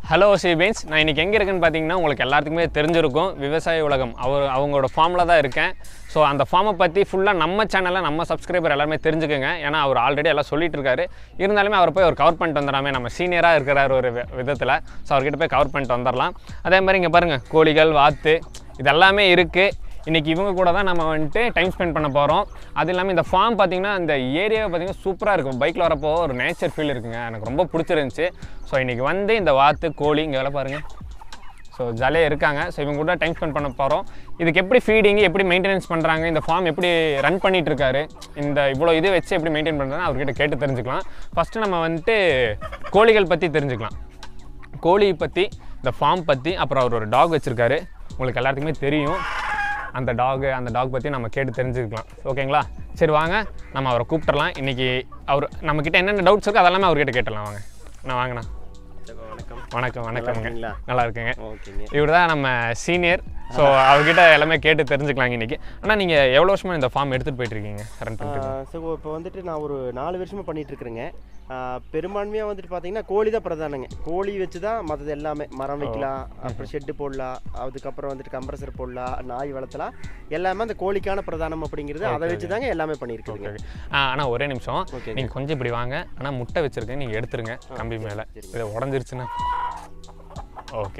Hello சீபீன்ஸ் நான் இன்றைக்கி எங்கே இருக்கேன்னு பார்த்தீங்கன்னா உங்களுக்கு எல்லாத்துக்குமே தெரிஞ்சிருக்கும் விவசாய உலகம் அவர் அவங்களோட ஃபார்மில் தான் இருக்கேன் ஸோ அந்த ஃபார்மை பற்றி ஃபுல்லாக நம்ம சேனலில் நம்ம சப்ஸ்கிரைபர் எல்லாருமே தெரிஞ்சுக்கோங்க ஏன்னா அவர் ஆல்ரெடி எல்லாம் சொல்லிட்டு இருக்காரு இருந்தாலுமே அவர் போய் ஒரு கவர் பண்ணிட்டு வந்துடாமே நம்ம சீனியராக இருக்கிறார் ஒரு விதத்தில் ஸோ அவர்கிட்ட போய் கவர் பண்ணிட்டு வந்துடலாம் அதே மாதிரி இங்கே பாருங்கள் கோழிகள் வாத்து இது எல்லாமே இருக்குது இன்றைக்கி இவங்க கூட தான் நம்ம வந்துட்டு டைம் ஸ்பெண்ட் பண்ண போகிறோம் அது இல்லாமல் இந்த ஃபார்ம் பார்த்திங்கன்னா இந்த ஏரியாவை பார்த்திங்கன்னா சூப்பராக இருக்கும் பைக்கில் வரப்போ ஒரு நேச்சர் ஃபீல் இருக்குங்க எனக்கு ரொம்ப பிடிச்சிருந்துச்சி ஸோ இன்றைக்கி வந்து இந்த வாத்து கோழி இங்கே வேலை பாருங்கள் ஸோ ஜாலியாக இருக்காங்க ஸோ இவங்க கூட டைம் ஸ்பெண்ட் பண்ண போகிறோம் இதுக்கு எப்படி ஃபீடிங் எப்படி மெயின்டெனன்ஸ் பண்ணுறாங்க இந்த ஃபார்ம் எப்படி ரன் பண்ணிட்டு இருக்காரு இந்த இவ்வளோ இது வச்சு எப்படி மெயின்டைன் பண்ணுறாங்க அவர்கிட்ட கேட்டு தெரிஞ்சுக்கலாம் ஃபஸ்ட்டு நம்ம வந்துட்டு கோழிகள் பற்றி தெரிஞ்சுக்கலாம் கோழி பற்றி இந்த ஃபார்ம் பற்றி அப்புறம் அவர் ஒரு டாக் வச்சுருக்காரு உங்களுக்கு எல்லாத்துக்குமே தெரியும் அந்த டாகு அந்த டாக் பற்றி நம்ம கேட்டு தெரிஞ்சுக்கலாம் ஓகேங்களா சரி வாங்க நம்ம அவரை கூப்பிட்டுறலாம் இன்றைக்கி அவர் நம்மக்கிட்ட என்னென்ன டவுட்ஸ் இருக்கோ அதெல்லாமே அவர்கிட்ட கேட்டுடலாம் வாங்க நான் வாங்கண்ணா வணக்கம் வணக்கம் வணக்கம்ங்க இருக்கீங்களா? நல்லா இருக்குங்க ஓகேங்க இவர் தான் நம்ம சீனியர் ஸோ அவர்கிட்ட எல்லாமே கேட்டு தெரிஞ்சுக்கலாங்க இன்றைக்கி ஆனால் நீங்கள் எவ்வளோ வருஷமாக இந்த ஃபார்ம் எடுத்துகிட்டு போயிட்டு இருக்கீங்க ரன் பண்ணிட்டு ஸோ இப்போ வந்துட்டு நான் ஒரு நாலு வருஷமாக பண்ணிட்டு இருக்கிறேங்க பெரும்பான்மையாக வந்துட்டு பார்த்தீங்கன்னா கோழி தான் பிரதானங்க கோழி வச்சு தான் மற்றது எல்லாமே மரம் வைக்கலாம் அப்புறம் ஷெட்டு போடலாம் அதுக்கப்புறம் வந்துட்டு கம்ப்ரஸர் போடலாம் நாய் வளர்த்தலாம் எல்லாமே அந்த கோழிக்கான பிரதானம் அப்படிங்கிறது அதை வச்சு தாங்க எல்லாமே பண்ணியிருக்குதுங்க ஆனால் ஒரே நிமிஷம் ஓகேங்க. நீங்கள் கொஞ்சம் இப்படி வாங்க ஆனால் முட்டை வச்சுருக்கேன் நீங்கள் எடுத்துருங்க கம்பி மேலே சரிங்க. இதை உடஞ்சிருச்சுன்னா ஓகே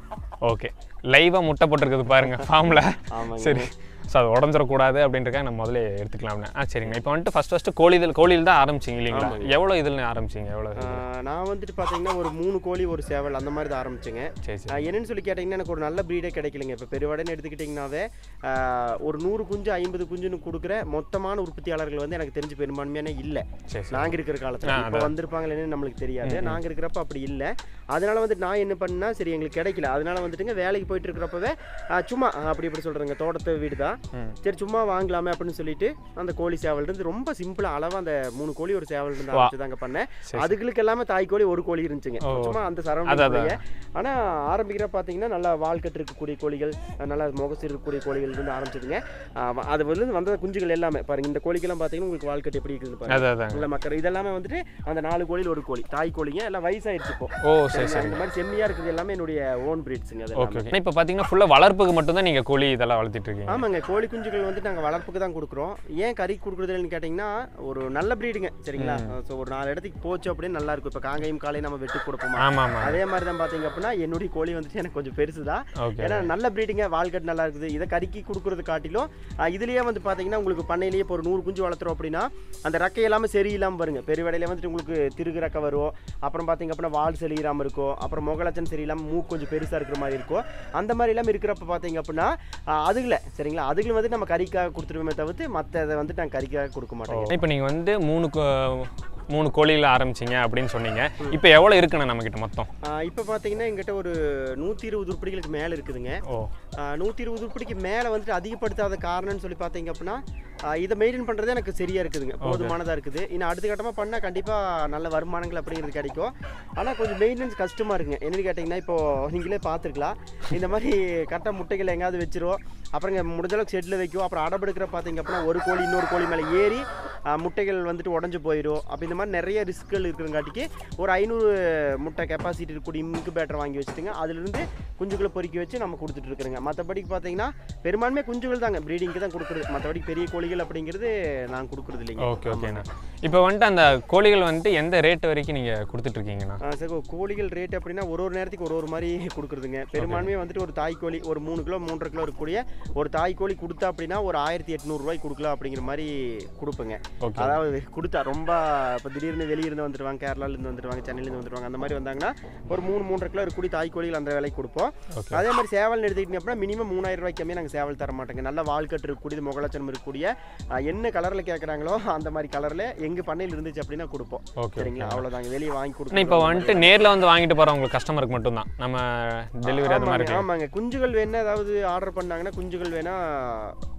ஓகே லைவாக முட்டை போட்டிருக்குது பாருங்க ஃபார்மில் ஆமாங்க. சரி ஸோ அது உடஞ்சிடக்கூடாது அப்படின்றக்காக நம்ம முதல்ல எடுத்துக்கலாம்னு ஆ சரிங்க இப்போ வந்துட்டு ஃபஸ்ட் ஃபஸ்ட்டு கோழிதல் கோழியில் தான் ஆரம்பிச்சிங்க இல்லைங்களா எவ்வளோ இதில் ஆரம்பிச்சிங்க எவ்வளோ ஆஹ் நான் வந்துட்டு பார்த்தீங்கன்னா ஒரு மூணு கோழி ஒரு சேவல் அந்த மாதிரி தான் ஆரம்பிச்சேங்க சரி சரி ஆஹ் என்னன்னு சொல்லி கேட்டிங்கன்னா எனக்கு ஒரு நல்ல ப்ரீடே கிடைக்கலங்க இப்போ பெருவடைன்னு எடுத்துக்கிட்டிங்கனாவே ஆஹ் ஒரு நூறு குஞ்சு ஐம்பது குஞ்சுன்னு கொடுக்குற மொத்தமான உற்பத்தியாளர்கள் வந்து எனக்கு தெரிஞ்சு பெரும்பான்மையான இல்லை சரி சரி நாங்கள் இருக்கிற காலத்தில் ஆ, இப்போ வந்திருப்பாங்களேன்னு நம்மளுக்கு தெரியாது நாங்கள் இருக்கிறப்ப அப்படி இல்லை அதனால வந்துட்டு நான் என்ன பண்ணா சரி எங்களுக்கு கிடைக்கல அதனால வந்துட்டுங்க வேலைக்கு போயிட்டு இருக்கிறப்பவே ஆஹ் சும்மா ஆஹ் அப்படி இப்படி சொல்கிறேங்க தோட்டத்து வீடு தான் ம். சரி சும்மா வாங்கலாமே அப்படின்னு சொல்லிட்டு அந்த கோழி சேவல் இருந்து ரொம்ப சிம்பிளாக அளவாக அந்த மூணு கோழி ஒரு சேவல் இருந்து ஆரம்பிச்சு தாங்க பண்ணேன் சரி. அதுகளுக்கு எல்லாமே தாய் கோழி ஒரு கோழி இருந்துச்சுங்க ஓ. சும்மா அந்த அதான், அதான். சரௌண்டிங் ஆனால் ஆரம்பிக்கிற பார்த்தீங்கன்னா நல்லா வாழ்க்கட்டு இருக்கக்கூடிய கோழிகள் நல்லா முகசீர் இருக்கக்கூடிய கோழிகள் இருந்து ஆரம்பிச்சதுங்க ஆஹ் அது வந்து வந்த குஞ்சுகள் எல்லாமே பாருங்க இந்த கோழிக்கெல்லாம் பார்த்தீங்கன்னா உங்களுக்கு வாழ்க்கட்டு எப்படி இருக்குதுன்னு பாருங்க அதான் அதாங்க நல்ல மக்கள் இதெல்லாமே வந்துட்டு அந்த நாலு கோழியில் ஒரு கோழி தாய் கோழிங்க எல்லாம் வயசாயிருச்சு இப்போ ஓ சரி சரிங்களா? சரி இந்த மாதிரி செம்மியா இருக்குது எல்லாமே என்னுடைய ஓன் பிரீட்ஸுங்க அது ஓகே ஓகே இப்போ பார்த்தீங்கன்னா ஃபுல்லாக வளர்ப்புக்கு மட்டும்தான் நீங்கள் கோழி இதெல்லாம் வளர்த்திட்டு இருக்கீங்க ஆமாங்க கோழி குஞ்சுகள் வந்து நாங்கள் வளர்ப்புக்கு தான் கொடுக்குறோம் ஏன் கறி கொடுக்குறதுன்னு கேட்டிங்கன்னா ஒரு நல்ல ப்ரீடுங்க சரிங்களா ஸோ ஒரு நாலு இடத்துக்கு போச்சு அப்படின்னு நல்லா இருக்கும் இப்போ காங்கையும் காலையும் நம்ம வெட்டி கொடுப்போமா ஆமாம் ஆமாம் அதே மாதிரி தான் பார்த்தீங்க அப்படின்னா என்னுடைய கோழி வந்துட்டு எனக்கு கொஞ்சம் பெருசு தான் ஓகே ஏன்னா நல்ல ப்ரீடிங்க வால்கட் நல்லா இருக்குது இதை கறிக்கு கொடுக்குறது காட்டிலும் ஆஹ், இதுலயே வந்து பார்த்தீங்கன்னா உங்களுக்கு பண்ணையிலேயே இப்போ ஒரு நூறு குஞ்சு வளர்த்துறோம் அப்படின்னா அந்த ரெக்கை எல்லாமே சரியில்லாமல் வருங்க பெருவடையில வந்துட்டு உங்களுக்கு திருகு ரெக்கை வரும் அப்புறம் பார்த்தீங்க அப்படின்னா வால் சரியில்லாமல் இருக்கும் அப்புறம் முகலச்சன் சரியில்லாமல் மூக்கு கொஞ்சம் பெருசாக இருக்கிற மாதிரி இருக்கும் அந்த மாதிரி எல்லாம் இருக்கிறப்ப பார்த்தீங்க அப்படின்னா ஆஹ், அதுகளை சரிங்களா அதுகளை வந்து நம்ம கறிக்காக கொடுத்துருவோமே தவிர்த்து மற்ற இதை வந்து நாங்கள் கறிக்காக கொடுக்க மாட்டோம் இப்போ நீங்கள் வந்து மூணு கோ- மூணு கோழியில் ஆரம்பிச்சிங்க அப்படின்னு சொன்னீங்க இப்போ எவ்வளோ இருக்குண்ணா நம்மக்கிட்ட மொத்தம் இப்போ பார்த்தீங்கன்னா எங்கிட்ட ஒரு நூற்றி இருபது உருப்படிகளுக்கு மேலே இருக்குதுங்க ஓ நூற்றி இருபது உருப்படிக்கு மேலே வந்துட்டு அதிகப்படுத்தாத காரணம்னு சொல்லி பார்த்தீங்க அப்படின்னா ஆஹ் இதை மெயின்டைன் பண்ணுறதே எனக்கு சரியாக இருக்குதுங்க போதுமானதாக இருக்குது இன்னும் அடுத்த கட்டமாக பண்ணால் கண்டிப்பாக நல்ல வருமானங்கள் அப்படிங்கிறது கிடைக்கும் ஆனால் கொஞ்சம் மெயின்டெனன்ஸ் கஷ்டமாக இருக்குங்க என்னன்னு கேட்டிங்கன்னா இப்போது நீங்களே பார்த்துருக்கலாம் இந்த மாதிரி கரெக்டாக முட்டைகள் எங்கேயாவது வச்சிரும் அப்புறம் இங்கே முடிஞ்ச அளவுக்கு ஷெட்டில் வைக்கும் அப்புறம் அடபெடுக்கிற பார்த்தீங்க அப்படின்னா ஒரு கோழி இன்னொரு கோழி மேலே ஏறி ஆஹ் முட்டைகள் வந்துட்டு உடஞ்சு போயிடும் அப்போ இந்த மாதிரி நிறைய ரிஸ்க்குகள் இருக்கிறங்காட்டிக்கு ஒரு ஐநூறு முட்டை கெப்பாசிட்டி இருக்கக்கூடிய இன்குபேட்டர் வாங்கி வச்சுட்டுங்க அதுலேருந்து குஞ்சுகளை பொறுக்கி வச்சு நம்ம கொடுத்துட்டு இருக்கிறோங்க மற்றபடிக்கு பார்த்தீங்கன்னா பெரும்பான்மை குஞ்சுகள் தாங்க ப்ரீடிங்க்கு தான் கொடுக்குறது மற்றபடி பெரிய கோழிகள் அப்படிங்கிறது நான் கொடுக்குறது இல்லைங்க ஓகே ஓகேண்ணா இப்போ வந்துட்டு அந்த கோழிகள் வந்துட்டு எந்த ரேட் வரைக்கும் நீங்கள் கொடுத்துட்ருக்கீங்கண்ணா ஆ, சரி கோழிகள் ரேட் அப்படின்னா ஒரு ஒரு நேரத்துக்கு ஒரு ஒரு மாதிரி கொடுக்குறதுங்க பெரும்பான்மையாக வந்துட்டு ஒரு தாய் கோழி ஒரு மூணு கிலோ மூன்றரை கிலோ இருக்கக்கூடிய ஒரு தாய் கோழி கொடுத்தா அப்படின்னா ஒரு ஆயிரத்தி எட்நூறுரூவாய்க்கு கொடுக்கலாம் அப்படிங்கிற மாதிரி கொடுப்பேங்க ஓகே அதாவது கொடுத்தா ரொம்ப இப்போ திடீர்னு வெளியிருந்து வந்துடுவாங்க கேரளாலேருந்து வந்துடுவாங்க சென்னையிலேருந்து வந்துடுவாங்க அந்த மாதிரி வந்தாங்கன்னா ஒரு மூணு மூன்றரை கிலோ இருக்கக்கூடிய தாய் கோழிகள் அந்த விலைக்கு கொடுப்போம் ஓகே அதே மாதிரி சேவல்னு எடுத்துக்கிட்டீங்க அப்படின்னா மினிமம் மூணாயிரம் ரூபாய்க்கு கம்மியாக நாங்கள் சேவல் தர மாட்டோங்க நல்ல வால்கட்டு இருக்கக்கூடியது முகலட்சணம் இருக்கக்கூடிய ஆ, என்ன கலரில் கேட்குறாங்களோ அந்த மாதிரி கலரில் எங்கள் பண்ணையில் இருந்துச்சு அப்படின்னா கொடுப்போம் ஓகே சரிங்களா அவ்வளோதாங்க வெளியே வாங்கி அண்ணா கொடுக்கணும் இப்போ வந்துட்டு நேரில் வந்து வாங்கிட்டு போகிறவங்களுக்கு கஸ்டமருக்கு மட்டும்தான் நம்ம டெலிவரி அது மாதிரி ஆமாங்க ஆமாங்க குஞ்சுகள் வேணா ஏதாவது ஆர்டர் பண்ணாங்கன்னா குஞ்சுகள் வேணா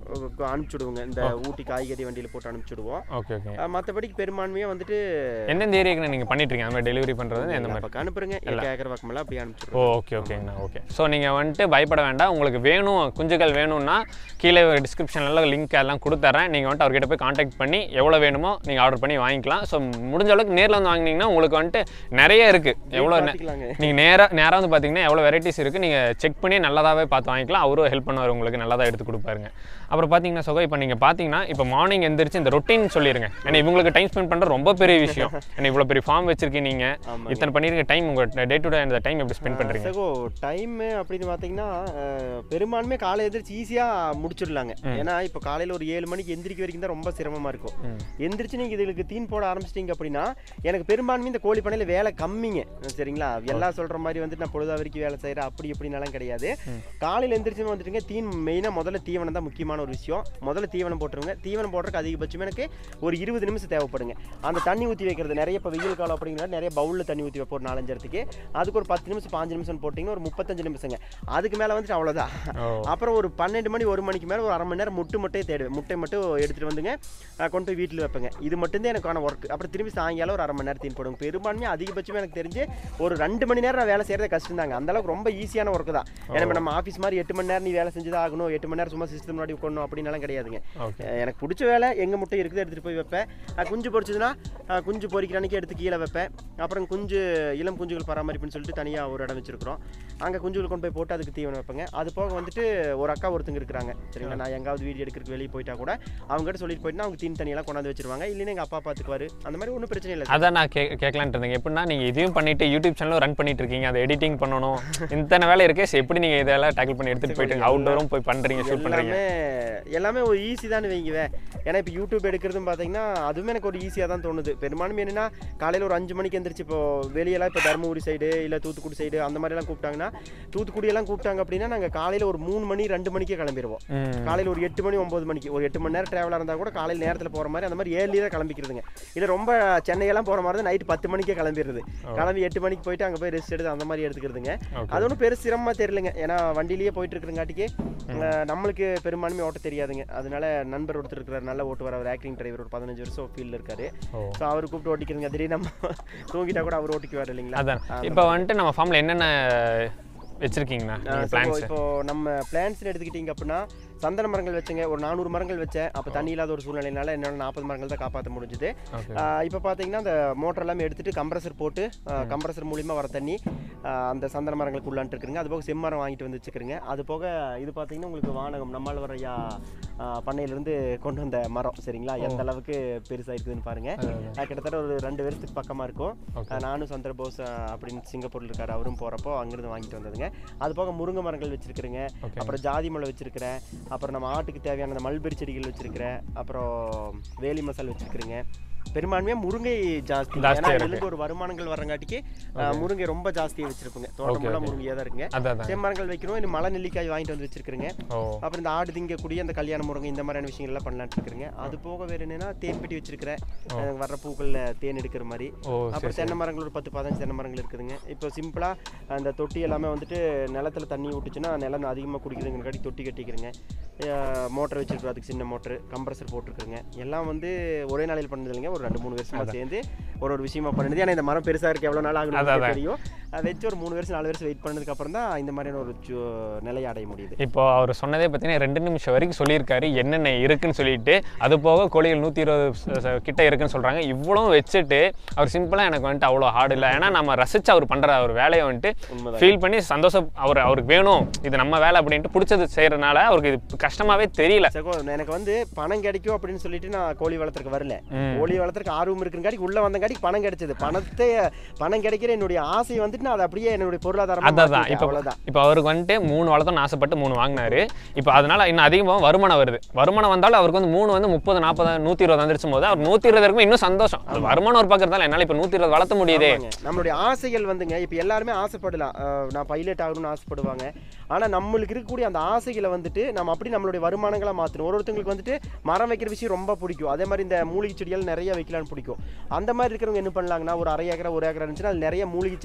அனுப்பிச்சுடுவோங்க இந்த ஊட்டி காய்கறி வண்டியில் போட்டு அனுப்பிச்சுடுவோம் ஓகே ஓகே மற்றபடிக்கு பெரும்பான்மையாக வந்துட்டு எந்தெந்த ஏரியாக்கு நீங்கள் பண்ணிட்டு இருக்கீங்க அந்த மாதிரி டெலிவரி பண்ணுறது எந்த மாதிரி பக்கம் அனுப்புறேங்க கேட்குற பக்கமெல்லாம் அப்படியே ஓ அனுப்பிச்சுடுவோம் ஓகே ஓகேங்கண்ணா ஓகே ஸோ நீங்கள் வந்துட்டு பயப்பட வேண்டாம் உங்களுக்கு வேணும் குஞ்சுகள் வேணும்னா கீழே டிஸ்கிரிப்ஷனில் லிங்க் எல்லாம் கொடுத்துட்றேன் நீங்கள் வந்துட்டு அவர்கிட்ட போய் காண்டாக்ட் பண்ணி எவ்வளோ வேணுமோ நீங்கள் ஆர்டர் பண்ணி வாங்கிக்கலாம் ஸோ முடிஞ்ச அளவுக்கு நேரில் வந்து வாங்கினீங்கன்னா உங்களுக்கு வந்துட்டு நிறைய இருக்குது எவ்வளோ பார்த்துக்கலாங்க நீங்கள் நேராக நேராக வந்து பார்த்தீங்கன்னா எவ்வளோ வெரைட்டிஸ் இருக்குது நீங்கள் செக் பண்ணி நல்லதாகவே பார்த்து வாங்கிக்கலாம் அவரும் ஹெல்ப் பண்ணுவார் உங்களுக்கு நல்லதாக எடுத்து கொடுப்பாருங்க அப்புறம் பார்த்தீங்கன்னா சுகம் இப்போ நீங்கள் பார்த்தீங்கன்னா இப்போ மார்னிங் எந்திரிச்சு இந்த ரொட்டீன் சொல்லிடுங்க ஏன்னா இவங்களுக்கு டைம் ஸ்பெண்ட் பண்ணுறது ரொம்ப பெரிய விஷயம் ஏன்னா இவ்வளோ பெரிய ஃபார்ம் வச்சிருக்கீங்க நீங்கள் ஆமாங்க. இத்தனை பண்ணிருக்க டைம் உங்கள் டே டு டே அந்த டைம் எப்படி ஸ்பெண்ட் பண்ணுறீங்க சகோ டைம் அப்படின்னு பார்த்தீங்கன்னா அஹ், பெரும்பான்மை காலை எந்திரிச்சு ஈஸியாக முடிச்சிடலாங்க ஏன்னா இப்போ காலையில் ஒரு ஏழு மணிக்கு எந்திரிக்க வரைக்கும் தான் ரொம்ப சிரமமாக இருக்கும் ம். எந்திரிச்சு நீங்கள் இதுகளுக்கு தீன் போட ஆரம்பிச்சிட்டிங்க அப்படின்னா எனக்கு பெரும்பான்மை இந்த கோழி பண்ணையில் வேலை கம்மிங்க சரிங்களா எல்லாம் சொல்கிற மாதிரி வந்துட்டு நான் பொழுதா வரைக்கும் வேலை செய்கிறேன் அப்படி இப்படினாலாம் கிடையாது காலையில் எந்திரிச்சு வந்துட்டுங்க தீன் மெயினாக முதல்ல தீவனம் தான் முக்கியமான ஒரு விஷயம் முதல்ல தீவனம் போட்டுருங்க தீவனம் போடுறதுக்கு அதிகபட்சம் எனக்கு ஒரு இருபது நிமிஷம் தேவைப்படுங்க அந்த தண்ணி ஊற்றி வைக்கிறது நிறைய இப்போ வெயில் காலம் அப்படிங்கிறனால நிறைய பவுலில் தண்ணி ஊற்றி வைப்போம் ஒரு நாலஞ்சு இடத்துக்கு அதுக்கு ஒரு பத்து நிமிஷம் பாஞ்சு நிமிஷம் போட்டிங்கன்னா ஒரு முப்பத்தஞ்சு நிமிஷங்க அதுக்கு மேலே வந்துட்டு அவ்வளோதான் ஓ அப்புறம் ஒரு பன்னெண்டு மணி ஒரு மணிக்கு மேலே ஒரு அரை மணி நேரம் முட்டு மட்டும் தேடுவேன் முட்டை மட்டும் எடுத்துகிட்டு வந்துங்க அஹ் கொண்டு போய் வீட்டில் வைப்பேங்க இது மட்டும்தான் எனக்கான ஒர்க் அப்புறம் திரும்பி சாயங்காலம் ஒரு அரை மணி நேரம் தீன் போடுவோம் பெரும்பான்மையாக அதிகபட்சமாக எனக்கு தெரிஞ்சு ஒரு ரெண்டு மணி நேரம் நான் வேலை செய்கிறதே கஷ்டம் தாங்க அந்தளவுக்கு ரொம்ப ஈஸியான ஒர்க் தான் ஏன்னா இப்ப நம்ம ஆஃபீஸ் மாதிரி எட்டு மணி நேரம் நீ வேலை செஞ்சு தான் ஆகணும் எட்டு மணி நேரம் சும்மா சிஸ்டம் முன்னாடி உட்கணும் அப்படின்னாலாம் கிடையாதுங்க ஓகே அஹ் எனக்கு பிடிச்ச வேலை எங்கே முட்டை இருக்குது எடுத்துகிட்டு போய் வைப்பேன் அஹ் குஞ்சு பொரிச்சதுன்னா அஹ் குஞ்சு பொரிக்கிற அன்னைக்கு எடுத்து கீழே வைப்பேன் அப்புறம் குஞ்சு இளம் குஞ்சுகள் பராமரிப்புன்னு சொல்லிட்டு தனியாக ஒரு இடம் வச்சிருக்கிறோம் அங்கே குஞ்சுகள் கொண்டு போய் போட்டு அதுக்கு தீவனம் வைப்பேங்க அது போக வந்துட்டு ஒரு அக்கா ஒருத்தங்க இருக்கிறாங்க சரிங்களா நான் எங்காவது வீடியோ எடுக்கிறதுக்கு வெளியே போயிட்டா கூட அவங்ககிட்ட சொல்லிட்டு போயிட்டுனா அவங்க தீன் தண்ணியெல்லாம் கொண்டாந்து வச்சிருவாங்க இல்லைன்னா எங்கள் அப்பா பார்த்துக்குவாரு அந்த மாதிரி ஒன்றும் பிரச்சனை இல்லை அதான் நான் கே கேட்கலான்ட்டு இருந்தேன் எப்படின்னா நீங்கள் இதையும் பண்ணிட்டு யூடியூப் சேனலும் ரன் பண்ணிட்டு இருக்கீங்க அதை எடிட்டிங் பண்ணணும் இத்தனை வேலை இருக்கே so எப்படி நீங்கள் இதெல்லாம் டேக்கிள் பண்ணி எடுத்துகிட்டு போயிட்டு அவுட்டோரும் போய் பண்ணுறீங்க ஷூட் பண்ணுறீங்க எல்லாமே எல்லாமே ஒரு ஈஸி தான் வைங்கவே ஏன்னா இப்போ யூடியூப் எடுக்கிறதும் பார்த்தீங்கன்னா அதுவுமே எனக்கு ஒரு ஈஸியாக தான் தோணுது பெரும்பாலும் என்னன்னா காலையில் ஒரு அஞ்சு மணிக்கு எந்திரிச்சு இப்போ வெளியெல்லாம் இப்போ தருமபுரி சைடு இல்லை தூத்துக்குடி சைடு அந்த மாதிரிலாம் கூப்பிட்டாங்கன்னா தூத்துக்குடி எல்லாம் கூப்பிட்டாங்க அப்படின்னா நாங்கள் காலையில் ஒரு மூணு மணி ரெண்டு மணிக்கே கிளம்பிடுவோம் ம் காலையில் ஒரு எட்டு மணி ஒம்பது மணிக்கு ஒரு எட்டு மணி நேரம் ட்ராவலாக இருந்தால் கூட காலையில் நேரத்தில் போகிற மாதிரி அந்த மாதிரி ஏர்லியாக கிளம்பிக்கிறதுங்க இல்லை ரொம்ப சென்னையெல்லாம் போகிற மாதிரி தான் நைட்டு பத்து மணிக்கே கிளம்பிடுறது கிளம்பி எட்டு மணிக்கு போயிட்டு அங்கே போய் ரெஸ்ட் எடுத்து அந்த மாதிரி எடுத்துக்கிறதுங்க ஓகே அது ஒன்றும் பெருசு சிரமமாக தெரியலங்க ஏன்னா வண்டியிலேயே போயிட்டு இருக்கிறங்காட்டிக்கு அஹ், நம்மளுக்கு பெரும்பான்மை ஓட்ட தெரியாதுங்க அதனால நண்பர் ஒருத்தர் இருக்கிறார் நல்ல ஓட்டு வர ஒரு ஆக்டிங் டிரைவர் ஒரு பதினஞ்சு வருஷம் ஃபீல்டில் இருக்காரு ஓ ஸோ அவர் கூப்பிட்டு ஓட்டிக்கிறதுங்க திடீர்னு நம்ம தூங்கிட்டா கூட அவர் ஓட்டிக்குவார் இல்லைங்களா அதான் இப்போ வந்துட்டு நம்ம ஃபார்மில் என்னென்ன வச்சுருக்கீங்கண்ணா அஹ், நீங்கள் so பிளான்ஸ் இப்போ நம்ம பிளான்ஸ்னு எடுத்துக்கிட்டீங்க அப்படின்னா சந்தன மரங்கள் வச்சுங்க ஒரு நானூறு மரங்கள் வச்சேன் அப்போ தண்ணி இல்லாத ஒரு சூழ்நிலைனால என்னால் நாற்பது மரங்கள் தான் காப்பாற்ற முடிஞ்சுது ஓகே இப்போ பார்த்தீங்கன்னா அந்த மோட்டர் எல்லாமே எடுத்துட்டு கம்ப்ரஸர் போட்டு கம்ப்ரஸர் மூலியமா வர தண்ணி ஆஹ் அந்த சந்தன மரங்களுக்கு உள்ளான்ட்டு இருக்குங்க அது போக செம்மரம் வாங்கிட்டு வந்து வச்சுக்கிறேங்க அது போக இது பார்த்தீங்கன்னா உங்களுக்கு வானகம் நம்மால் வர ஐயா ஆஹ் பண்ணையிலிருந்து கொண்டு வந்த மரம் சரிங்களா எந்த அளவுக்கு பெருசாக இருக்குதுன்னு பாருங்க ஆஹ் கிட்டத்தட்ட ஒரு ரெண்டு வருஷத்துக்கு பக்கமாக இருக்கும் Okay. ஆஹ் நானும் சந்திரபோஸ் ஆஹ் அப்படின்னு சிங்கப்பூர்ல இருக்காரு அவரும் போகிறப்போ அங்கிருந்து வாங்கிட்டு வந்ததுங்க அது போக முருங்கை மரங்கள் வச்சிருக்கிறேங்க ஓகே அப்புறம் ஜாதி மலை வச்சிருக்கிறேன் அப்புறம் நம்ம ஆட்டுக்கு தேவையான அந்த மல்பெரி செடிகள் வச்சிருக்கிறேன் அப்புறம் வேலி மசால் வச்சிருக்கிறேங்க பெரும்பான்மையாக முருங்கை ஜாஸ்தி ஜாஸ்தியா ஏன்னா இருக்கு. இதுலேருந்து ஒரு வருமானங்கள் வரங்காட்டிக்கு அஹ், முருங்கை ரொம்ப ஜாஸ்தியாக வச்சிருப்போங்க தோட்டம் ஃபுல்லாக முருங்கையாக தான் இருக்குங்க அதான் அதான் செம்மரங்கள் வைக்கணும் இன்னும் மலை நெல்லிக்காய் வாங்கிட்டு வந்து வச்சிருக்கிறேங்க ஓ அப்புறம் இந்த ஆடு திங்கக்கூடிய அந்த கல்யாண முருங்கை இந்த மாதிரியான விஷயங்கள் எல்லாம் பண்ணலாம்னு இருக்கிறேங்க அது போக வேறு என்னன்னா தேன் பெட்டி வச்சிருக்கிறேன் அஹ், வர்ற பூக்களில் தேன் எடுக்கிற மாதிரி ஓ சரி அப்புறம் தென்னை மரங்கள் ஒரு பத்து பதினஞ்சு தென்னை மரங்கள் இருக்குதுங்க இப்போ சிம்பிளாக அந்த தொட்டி எல்லாமே வந்துட்டு நிலத்துல தண்ணி விட்டுச்சுன்னா நிலம் அதிகமாக குடிக்குதுங்கிறக்காட்டி தொட்டி கட்டிக்கிறேங்க மோட்டர் வச்சிருக்கிறோம் அதுக்கு சின்ன மோட்டர் கம்ப்ரஸர் போட்டிருக்குங்க எல்லாம் வந்து ஒரே நாளையில் பண்ணது இல்லைங்க ஒரு ரெண்டு மூணு வருஷமா சேர்ந்து ஒரு ஒரு விஷயமா பண்ணுது ஏன்னா இந்த மரம் பெருசாக இருக்கு எவ்வளோ நாள் ஆகணும் அதான், உங்களுக்கு அதான். தெரியும் அதை வச்சு ஒரு மூணு வருஷம் நாலு வருஷம் வெயிட் பண்ணதுக்கு அப்புறம் தான் இந்த மாதிரியான ஒரு சு- நிலையை அடைய முடியுது இப்போ அவர் சொன்னதே பார்த்தீங்கன்னா ரெண்டு நிமிஷம் வரைக்கும் சொல்லியிருக்காரு என்னென்ன இருக்குன்னு சொல்லிட்டு அது போக கோழிகள் நூற்றி இருபது ச- ச- கிட்ட இருக்குன்னு சொல்கிறாங்க இவ்வளவும் வச்சுட்டு அவர் சிம்பிளாக எனக்கு வந்துட்டு அவ்வளோ ஹார்ட் இல்லை ஏன்னா நம்ம ரசிச்சு அவர் பண்ணுற அவர் வேலையை வந்துட்டு உண்மைதான் ஃபீல் பண்ணி சந்தோஷம் அவர் அவருக்கு வேணும் இது நம்ம வேலை அப்படின்ட்டு பிடிச்சது செய்கிறதுனால அவருக்கு இது கஷ்டமாவே தெரியல சகோ எனக்கு வந்து பணம் கிடைக்கும் அப்படின்னு சொல்லிட்டு நான் கோழி வளர்த்துறதுக்கு வரல ம். கோழி வளர்த்துறதுக்கு ஆர்வம் இருக்குங்காட்டி உள்ள வந்தங்காட்டி பணம் கிடைச்சது பணத்தை பணம் கிடைக்கிற என்னுடைய ஆசை வந்துட்டு நான் அதை அப்படியே என்னுடைய பொருளாதாரமா அதான் மாத்திட்டேன். இப்போ அவ்வளவுதான் இப்போ அவருக்கு வந்துட்டு மூணு வளர்த்தோம்னு ஆசைப்பட்டு மூணு வாங்கினாரு இப்போ அதனால இன்னும் அதிகமாக வருமானம் வருது வருமானம் வந்தாலும் அவருக்கு வந்து மூணு வந்து முப்பது நாற்பது நூற்றி இருபது வந்துருச்சும் போது அவர் நூற்றி இருபது வரைக்கும் இன்னும் சந்தோஷம் அது வருமானம் ஒரு பக்கம் இருந்தாலும் என்னால் இப்போ நூற்றி இருபது வளர்த்த முடியுதே ஆமாங்க. நம்மளுடைய ஆசைகள் வந்துங்க இப்போ எல்லாருமே ஆசைப்படலாம் அஹ் நான் பைலட் ஆகணும்னு ஆசைப்படுவாங்க ஆனால் நம்மளுக்கு இருக்கக்கூடிய அந்த ஆசைகளை வந்துட்டு நம்ம அப்படி நம்மளுடைய வருமானங்களா மாற்றணும் ஒரு ஒருத்தங்களுக்கு வந்துட்டு மரம் வைக்கிற விஷயம் ரொம்ப பிடிக்கும் அதே மாதிரி இந்த மூலிகை செடிகள் நிறைய வைக்கலாம்னு பிடிக்கும் அந்த மாதிரி இருக்கிறவங்க என்ன பண்ணலாங்கன்னா ஒரு அரை ஏக்கரா ஒரு ஏக்கரா இருந்துச்சுன்னா அது நிறைய மூலிகை செடிகள் எல்லாம்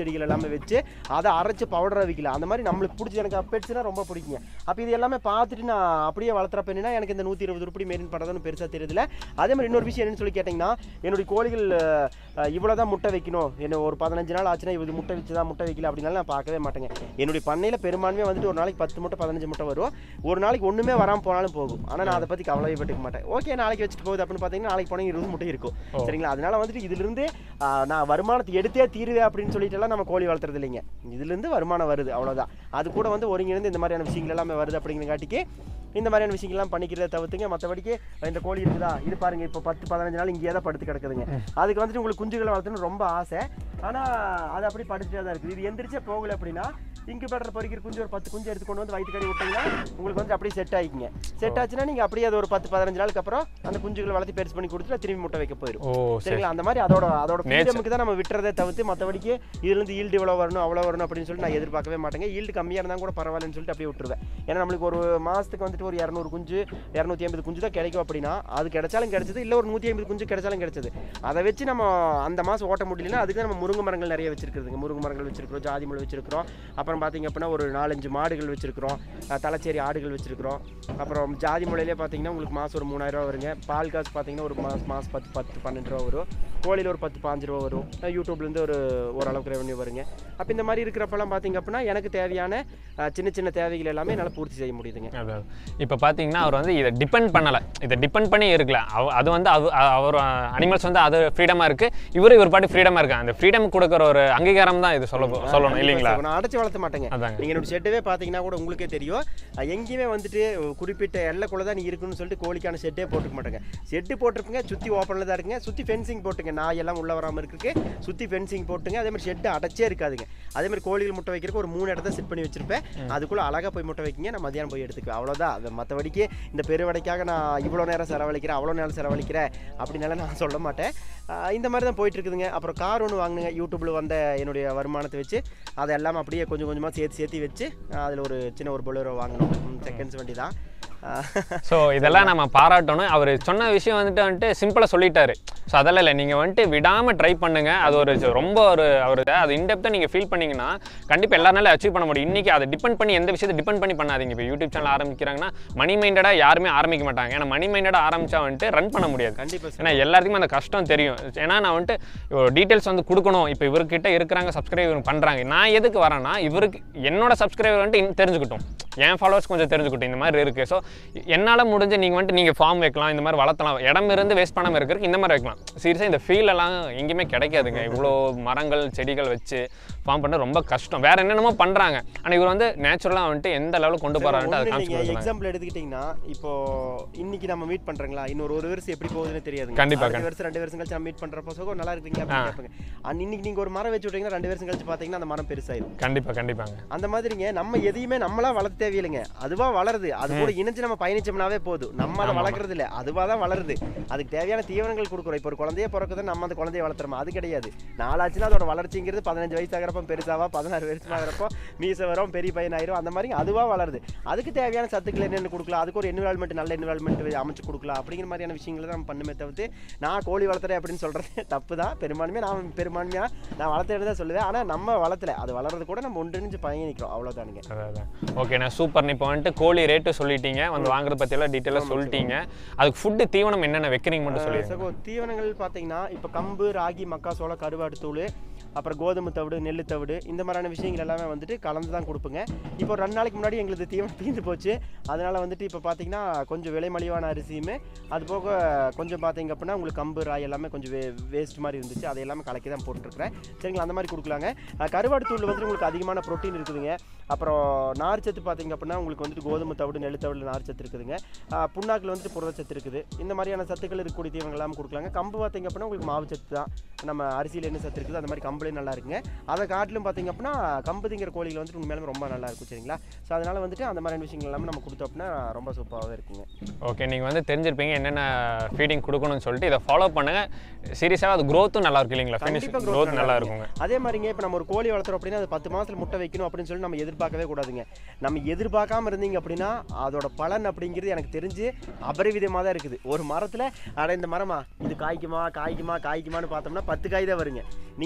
எல்லாமே வச்சு அதை அரைச்சு பவுடராக விற்கல அந்த மாதிரி நம்மளுக்கு பிடிச்சி எனக்கு பெட்ஸ்னா ரொம்ப பிடிக்குங்க அப்போ இது எல்லாமே பார்த்துட்டு நான் அப்படியே வளர்த்துறப்ப என்னன்னா எனக்கு இந்த நூற்றி இருபது உருப்படி மெயின் பண்ணுறதுன்னு பெருசாக தெரியல அதே மாதிரி இன்னொரு விஷயம் என்னன்னு சொல்லி கேட்டிங்கன்னா என்னுடைய கோழிகள் இவ்வளோ தான் முட்டை வைக்கணும் என்ன ஒரு பதினஞ்சு நாள் ஆச்சுன்னா இது முட்டை வச்சு தான் முட்டை வைக்கல அப்படின்னாலும் நான் பார்க்கவே மாட்டேங்க என்னுடைய பண்ணையில் பெரும்பான்மையாக வந்துட்டு ஒரு நாளைக்கு பத்து முட்டை பதினஞ்சு முட்டை வரும் ஒரு நாளைக்கு ஒன்றுமே வராமல் போனாலும் போகும் ஆனால் நான் அதை பற்றி கவலையே பட்டுக்க மாட்டேன் ஓகே நாளைக்கு வச்சுட்டு போகுது அப்படின்னு பார்த்தீங்கன்னா நாளைக்கு போனால் இருபது முட்டை இருக்கும் சரிங்களா அதனால வந்துட்டு இதுலேருந்து நான் வருமானத்தை எடுத்தே தீருவேன் அப்படின்னு சொல்லிட்டு எல்லாம் நம்ம கோழி வளர்த்துறது இல்லைங்க இதுலேருந்து வருமானம் வருது அவ்வளோதான் அது கூட வந்து ஒருங்கிணைந்து இந்த மாதிரியான விஷயங்கள் எல்லாமே வருது அப்படிங்கிறங்காட்டிக்கு இந்த மாதிரியான விஷயங்கள்லாம் பண்ணிக்கிறத தவிர்த்துங்க மற்றபடிக்கு இந்த கோழி இருக்குதா இது பாருங்க இப்போ பத்து பதினஞ்சு நாள் இங்கேயே தான் படுத்து கிடக்குதுங்க அதுக்கு வந்துட்டு உங்களுக்கு குஞ்சுகளை வளர்த்தணும்னு ரொம்ப ஆசை ஆனால் அது அப்படி படுத்துட்டே தான் இருக்குது இது எந்திரிச்சே போகல அப்படின்னா இன்குபேட்டர் பொறிக்கிற குஞ்சு ஒரு பத்து குஞ்சு எடுத்து கொண்டு வந்து வயிற்று கறி விட்டீங்கன்னா உங்களுக்கு வந்து அப்படியே செட் ஆகிக்குங்க செட் ஆச்சுன்னா நீங்கள் அப்படியே அது ஒரு பத்து பதினஞ்சு நாளுக்கு அப்புறம் அந்த குஞ்சுகளை வளர்த்து பெருசு பண்ணி கொடுத்துட்டு திரும்பி முட்டை வைக்க போயிடும் ஓ சரி சரிங்களா அந்த மாதிரி அதோட அதோட Nature. ஃப்ரீடமுக்கு தான் நம்ம விட்டுறதே தவிர்த்து மற்றபடிக்கு இதுலேருந்து ஈல்டு இவ்வளோ வரணும் அவ்வளோ வரணும் அப்படின்னு சொல்லிட்டு நான் எதிர்பார்க்கவே மாட்டேங்க ஈல்டு கம்மியாக இருந்தால் கூட பரவாயில்லன்னு சொல்லிட்டு அப்படியே விட்டுருவேன் ஏன்னா நம்மளுக்கு ஒரு மாதத்துக்கு வந்துட்டு ஒரு இரநூறு குஞ்சு இரநூத்தி ஐம்பது குஞ்சு தான் கிடைக்கும் அப்படின்னா அது கிடைச்சாலும் கிடைச்சது இல்லை ஒரு நூற்றி ஐம்பது குஞ்சு கிடைச்சாலும் கிடைச்சது அதை வச்சு நம்ம அந்த மாதம் ஓட்ட முடியலன்னா அதுக்கு தான் நம்ம முருங்கை மரங்கள் நிறைய வச்சிருக்கிறதுங்க முருங்கை மரங்கள் வச்சிருக்கிறோம் ஜாதி மலை வச்சிருக்கிறோம் அப்புறம் பார்த்தீங்க அப்படின்னா ஒரு நாலஞ்சு மாடுகள் வச்சிருக்கிறோம் அஹ் தலைச்சேரி ஆடுகள் வச்சிருக்கிறோம் அப்புறம் ஜாதி முளையிலே பார்த்தீங்கன்னா உங்களுக்கு மாதம் ஒரு மூணாயிரம் ரூபா வருங்க பால் காசு பார்த்தீங்கன்னா ஒரு மாதம் மாதம் பத்து பத்து பன்னெண்டு ரூபா வரும் கோழியில் ஒரு பத்து பாஞ்சு ரூபா வரும் அஹ் யூடியூப்லேருந்து ஒரு ஓரளவுக்கு ரெவன்யூ வருங்க அப்போ இந்த மாதிரி இருக்கிறப்பெல்லாம் பார்த்தீங்க அப்படின்னா எனக்கு தேவையான அஹ், சின்ன சின்ன தேவைகள் எல்லாமே என்னால் பூர்த்தி செய்ய முடியுதுங்க அதாவது இப்போ பார்த்தீங்கன்னா அவர் வந்து இதை டிபெண்ட் பண்ணலை இதை டிபெண்ட் பண்ணி இருக்கல அவ அது வந்து அது அ- அவர் அனிமல்ஸ் வந்து அது ஃப்ரீடமாக இருக்குது இவரு இவர் பாட்டு ஃப்ரீடமாக இருக்காங்க அந்த ஃப்ரீடம் கொடுக்குற ஒரு அங்கீகாரம் தான் இது சொல்ல சொல்லணும் இல்லைங்களா நான் அடைச்சு வளர்த்த மாட்டேங்க அதாங்க நீங்கள் என்னோட ஷெட்டவே பார்த்தீங்கன்னா கூட உங்களுக்கே தெரியும் அஹ் எங்கேயுமே வந்துட்டு குறிப்பிட்ட எல்லைக்குள்ள தான் நீ இருக்குன்னு சொல்லிட்டு கோழிக்கான ஷெட்டே போட்டுக்க மாட்டேங்க ஷெட்டு போட்டிருப்பீங்க சுற்றி ஓப்பனில் தான் இருக்குங்க சுற்றி ஃபென்சிங் போட்டுங்க நாய் எல்லாம் உள்ள வராமல் இருக்கு சுற்றி ஃபென்சிங் போட்டுங்க அதே மாதிரி ஷெட்டு அடைச்சே இருக்காதுங்க அதே மாதிரி கோழிகள் முட்டை வைக்கிறதுக்கு ஒரு மூணு இடத்த செட் பண்ணி வச்சிருப்பேன் அதுக்குள்ளே அழகாக போய் முட்டை வைக்கிங்க நான் மதியானம் போய் எடுத்துக்குவேன் அவ்வளோதான் அது மற்றபடிக்கு இந்த பெருவடைக்காக நான் இவ்வளோ நேரம் செலவழிக்கிறேன் அவ்வளோ நேரம் செலவழிக்கிறேன் அப்படின்னால நான் சொல்ல மாட்டேன் அஹ் இந்த மாதிரி தான் போயிட்டு இருக்குதுங்க அப்புறம் கார் ஒன்று வாங்கினுங்க யூடியூப்பில் வந்த என்னுடைய வருமானத்தை வச்சு அதெல்லாம் அப்படியே கொஞ்சம் கொஞ்சமாக சேர்த்து சேர்த்து வச்சு அதில் ஒரு சின்ன ஒரு பொலோரோ வாங்கினோம் செகண்ட்ஸ் வண்டி தான் அஹ் ஸோ இதெல்லாம் நம்ம பாராட்டணும் அவர் சொன்ன விஷயம் வந்துட்டு வந்துட்டு சிம்பிளாக சொல்லிட்டாரு ஸோ அதெல்லாம் இல்லை நீங்கள் வந்துட்டு விடாமல் ட்ரை பண்ணுங்க அது ஒரு ஜ- ரொம்ப ஒரு அவர் அது இன்டெப்த்தாக நீங்கள் ஃபீல் பண்ணீங்கன்னா கண்டிப்பாக எல்லாருனாலும் அச்சீவ் பண்ண முடியும் இன்றைக்கி அதை டிபெண்ட் பண்ணி எந்த விஷயத்தை டிபெண்ட் பண்ணி பண்ணாதீங்க இப்போ யூடியூப் சேனல் ஆரம்பிக்கிறாங்கன்னா மணி மைண்டடாக யாருமே ஆரம்பிக்க மாட்டாங்க ஏன்னா மணி மைண்டடாக ஆரம்பிச்சா வந்துட்டு ரன் பண்ண முடியாது கண்டிப்பாக சார் ஏன்னா எல்லாத்துக்குமே அந்த கஷ்டம் தெரியும் ஏன்னா நான் வந்துட்டு டீட்டெயில்ஸ் வந்து கொடுக்கணும் இப்போ இவர்கிட்ட இருக்கிறாங்க சப்ஸ்கிரைபர் பண்ணுறாங்க நான் எதுக்கு வரேன்னா இவருக்கு என்னோட சப்ஸ்கிரைபர் வந்துட்டு இன்னும் தெரிஞ்சுக்கிட்டும் என் ஃபாலோவர்ஸ் கொஞ்சம் தெரிஞ்சுக்கிட்டும் இந்த மாதிரி இருக்குது ஸோ என்னால் முடிஞ்ச நீங்கள் வந்துட்டு நீங்கள் ஃபார்ம் வைக்கலாம் இந்த மாதிரி வளர்த்தலாம் இடம் இருந்து வேஸ்ட் பண்ணாமல் இருக்கிறதுக்கு இந்த மாதிரி வைக்கலாம் சீரியஸாக இந்த feel எல்லாம் எங்கேயுமே கிடைக்காதுங்க இவ்வளோ மரங்கள் செடிகள் வச்சு ஃபார்ம் பண்ண ரொம்ப கஷ்டம் வேற என்னென்னமோ பண்ணுறாங்க ஆனால் இவர் வந்து நேச்சுரலாக வந்துட்டு எந்த லெவலுக்கு கொண்டு போகிறாருன்ட்டு அதை காமிச்சு கொடுக்குறாங்க எக்ஸாம்பிள் எடுத்துக்கிட்டிங்கன்னா இப்போ இன்னைக்கு நம்ம மீட் பண்றீங்களா இன்னொரு ஒரு வருஷம் எப்படி போகுதுன்னு தெரியாதுங்க கண்டிப்பா, அடுத்த வருஷம் ரெண்டு வருஷம் கழிச்சு நம்ம மீட் பண்றப்போ சோகம் நல்லா இருக்கீங்க அப்படின்னு கேட்பாங்க அண்ட் இன்னைக்கு நீங்க ஒரு மரம் வச்சு விட்டீங்கன்னா ரெண்டு வருஷம் கழிச்சு பாத்தீங்கன்னா அந்த மரம் பெருசாயிடும் கண்டிப்பாக கண்டிப்பாங்க அந்த மாதிரிங்க நம்ம எதையுமே நம்மளா வளர்த்த தேவையில்லைங்க அதுவா வளருது அது கூட இணைஞ்சு நம்ம பயணிச்சோம்னாவே போதும் நம்ம அதை வளர்க்கறது இல்ல அதுவா தான் வளருது அதுக்கு தேவையான தீவனங்கள் கொடுக்குறோம் இப்போ ஒரு குழந்தைய பிறக்குது நம்ம அந்த குழந்தைய வளர்த்துறோம் அது கிடையாது நாலாச்சுன்னா அதோட வளர்ச்சிங்கிறது பதினஞ்சு வயசு ஆகிறப்ப பெருசாவா பதினாறு வயசு ஆகிறப்போ மீச வரும் பெரிய பையன் ஆயிரும் அந்த மாதிரி அதுவா வளருது அதுக்கு தேவையான சத்துக்கள் என்னென்ன கொடுக்கலாம் அதுக்கு ஒரு என்விரான்மெண்ட் நல்ல என்விரான்மெண்ட் அமைச்சு கொடுக்கலாம் அப்படிங்கிற மாதிரியான விஷயங்களை தான் நம்ம பண்ணுமே தவிர்த்து நான் கோழி வளர்த்துறேன் அப்படின்னு சொல்றது தப்பு தான் பெரும்பான்மையாக நான் பெரும்பான்மையாக நான் வளர்த்தேன்னு தான் சொல்லுவேன் ஆனால் நம்ம வளர்த்தல அது வளர்றது கூட நம்ம ஒன்றிணைஞ்சு பயணிக்கிறோம் அவ்வளோதானுங்க அதான் ஓகேண்ணா சூப்பர் இப்போ வந்துட்டு கோழி ரேட்டு சொல்லிட்டீங்க வந்து வாங்குறத பற்றியெல்லாம் டீட்டெயிலாக சொல்லிட்டீங்க அதுக்கு ஃபுட்டு தீவனம் என்னென்ன வைக்கிறீங்க மட்டும் சொல்லிடுங்க சகோ தீவனங்கள் பார்த்தீங்கன்னா இப்போ கம்பு ராகி மக்காசோளம் கருவாடு தூள் அப்புறம் கோதுமை தவிடு நெல் தவிடு இந்த மாதிரியான விஷயங்கள் எல்லாமே வந்துட்டு கலந்து தான் கொடுப்போங்க இப்போ ரெண்டு நாளைக்கு முன்னாடி எங்களுக்கு தீவனம் தீர்ந்து போச்சு அதனால வந்துட்டு இப்போ பார்த்தீங்கன்னா கொஞ்சம் விலை மலிவான அரிசியுமே அது போக கொஞ்சம் பார்த்தீங்க அப்படின்னா உங்களுக்கு கம்பு ராய் எல்லாமே கொஞ்சம் வே வேஸ்ட் மாதிரி இருந்துச்சு அதை எல்லாமே கலக்கி தான் போட்டுருக்குறேன் சரிங்களா அந்த மாதிரி கொடுக்கலாங்க அஹ் கருவாடு தூள் வந்துட்டு உங்களுக்கு அதிகமான ப்ரோட்டீன் இருக்குதுங்க அப்புறம் நார்ச்சத்து பார்த்தீங்க அப்படின்னா உங்களுக்கு வந்துட்டு கோதுமை தவிடு நெல் தவிடு நார்ச்சத்து இருக்குதுங்க அஹ் புண்ணாக்குல வந்துட்டு புரதச்சத்து இருக்குது இந்த மாதிரியான சத்துக்கள் இருக்கக்கூடிய தீவனங்கள் எல்லாம் கொடுக்கலாங்க கம்பு பார்த்தீங்க அப்படின்னா உங்களுக்கு மாவு சத்து தான் நம்ம அரிசியில் என்ன சத்து இருக்குது அந்த மாதிரி கம்புலேயும் நல்லா இருக்குங்க அதை காட்டிலும் பார்த்தீங்க அப்படின்னா கம்பு திங்கிற கோழிகள் வந்துட்டு உண்மையிலுமே ரொம்ப நல்லா இருக்கும் சரிங்களா ஸோ அதனால வந்துட்டு அந்த மாதிரியான விஷயங்கள் எல்லாமே நம்ம கொடுத்தோம் அப்படின்னா ரொம்ப சூப்பராகவே இருக்குங்க ஓகே நீங்கள் வந்து தெரிஞ்சிருப்பீங்க என்னென்ன ஃபீடிங் கொடுக்கணும்னு சொல்லிட்டு இதை ஃபாலோ பண்ணுங்கள் சீரியஸாக அது க்ரோத்தும் நல்லா இருக்கு இல்லைங்களா ஃபினிஷ் கண்டிப்பா growth க்ரோத் நல்லா நல்லா இருக்குங்க அதே மாதிரிங்க இப்போ நம்ம ஒரு கோழி வளர்த்துறோம் அப்படின்னா அது பத்து மாதத்துல முட்டை வைக்கணும் அப்படின்னு சொல்லி நம்ம எதிர்பார்க்கவே கூடாதுங்க நம்ம எதிர்பார்க்காம இருந்தீங்க அப்படின்னா அதோட பலன் அப்படிங்கிறது எனக்கு தெரிஞ்சு அபரிவிதமாக தான் இருக்குது ஒரு மரத்தில் அட இந்த மரமா இது காய்க்குமா காய்க்குமா காய்க்குமான்னு பார்த்தோம்னா பத்து காய் தான் வருங்க நீங்கள் அதை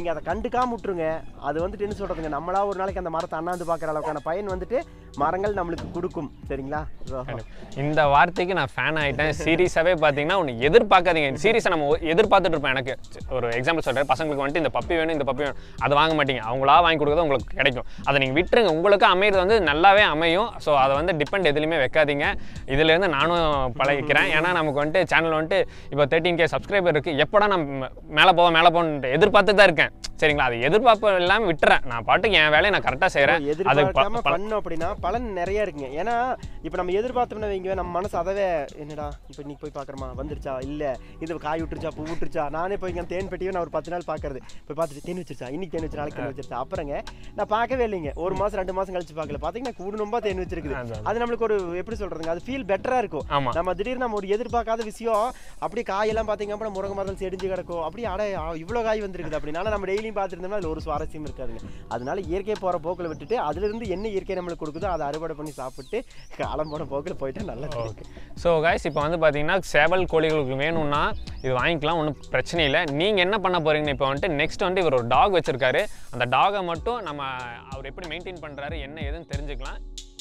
கண்டுக்காம விட்டுருங்க அது வந்துட்டு என்ன சொல்றதுங்க நம்மளா ஒரு நாளைக்கு அந்த மரத்தை அண்ணாந்து பார்க்குற அளவுக்கான பயன் வந்துட்டு மரங்கள் நம்மளுக்கு கொடுக்கும் சரிங்களா So, இந்த வார்த்தைக்கு நான் ஃபேன் ஆகிட்டேன் சீரியஸாகவே பார்த்தீங்கன்னா ஒன்று எதிர்பார்க்காதீங்க சீரியஸாக நம்ம ஒ- எதிர்பார்த்துட்டு இருப்பேன் எனக்கு சி- ஒரு எக்ஸாம்பிள் சொல்கிறேன் பசங்களுக்கு வந்துட்டு இந்த பப்பி வேணும் இந்த பப்பி வேணும் அதை வாங்க மாட்டீங்க அவங்களா வாங்கி கொடுக்குறது உங்களுக்கு கிடைக்கும் அதை நீங்கள் விட்டுருங்க உங்களுக்கு அமையிறது வந்து நல்லாவே அமையும் ஸோ அதை வந்து டிபெண்ட் எதுலையுமே வைக்காதீங்க இதுலேருந்து நானும் பழகிக்கிறேன் ஏன்னா நமக்கு வந்துட்டு சேனல் வந்துட்டு இப்போ தேர்ட்டின் கே சப்ஸ்கிரைபர் இருக்குது எப்படா நான் மேலே போவோம் மேலே போகணுன்ட்டு எதிர்பார்த்து தான் இருக்கேன் சரிங்களா அது எதிர்பார்ப்பு இல்லாமல் விட்டுறேன் நான் பாட்டுக்கு என் வேலையை நான் கரெக்டாக செய்கிறேன் அது எதிர்பார்க்காம பண்ணோம் அப்படின்னா பலன் நிறைய இருக்குங்க ஏன்னா இப்போ நம்ம எதிர்பார்த்தோம்னா வைங்க நம்ம மனசு அதவே என்னடா இப்போ நீ போய் பார்க்குறமா வந்துருச்சா இல்லை இது காய் விட்டுருச்சா பூ விட்டுருச்சா நானே போய் இங்கே தேன் பெட்டியும் நான் ஒரு பத்து நாள் பார்க்கறது போய் பார்த்துட்டு தேன் வச்சிருச்சா இன்னைக்கு தேன் வச்சு நாளைக்கு தேன் வச்சிருச்சா அப்புறங்க நான் பார்க்கவே இல்லைங்க ஒரு மாதம் ரெண்டு மாதம் கழிச்சு பார்க்கல பார்த்தீங்கன்னா கூடுனம்பா தேன் வச்சிருக்குது அதான். அது நம்மளுக்கு ஒரு எப்படி சொல்றதுங்க அது ஃபீல் பெட்டராக இருக்கும் ஆமாம் நம்ம திடீர்னு நம்ம ஒரு எதிர்பார்க்காத விஷயம் அப்படியே காயெல்லாம் பார்த்தீங்க அப்படின்னா முருங்கை மரத்தில் செடிஞ்சு கிடக்கும் அப்படியே அட இவ்வளோ காய் வந்திருக்குது அப்படினால நம்ம டெய்லியும் பார்த்துருந்தோம்னா அதில் ஒரு சுவாரஸ்யம் இருக்காதுங்க அதனால இயற்கை போகிற போக்கில் விட்டுட்டு அதுலேருந்து என்ன இயற்கை நம்மளுக்கு கொடுக்குதோ அதை அறுவடை பண்ணி சாப்பிட்டு காலம் போன போக்கில் போயிட்டா நல்லது ஓகே ஸோ கைஸ் இப்போ வந்து பார்த்தீங்கன்னா சேவல் கோழிகளுக்கு வேணும்னா இது வாங்கிக்கலாம் ஒன்றும் பிரச்சனை இல்லை நீங்கள் என்ன பண்ண போறீங்கன்னு இப்போ வந்துட்டு நெக்ஸ்ட் வந்து இவர் ஒரு டாக் வச்சிருக்காரு அந்த டாகை மட்டும் நம்ம அவர் எப்படி மெயின்டைன் பண்ணுறாரு என்ன ஏதுன்னு தெரிஞ்சுக்கலாம்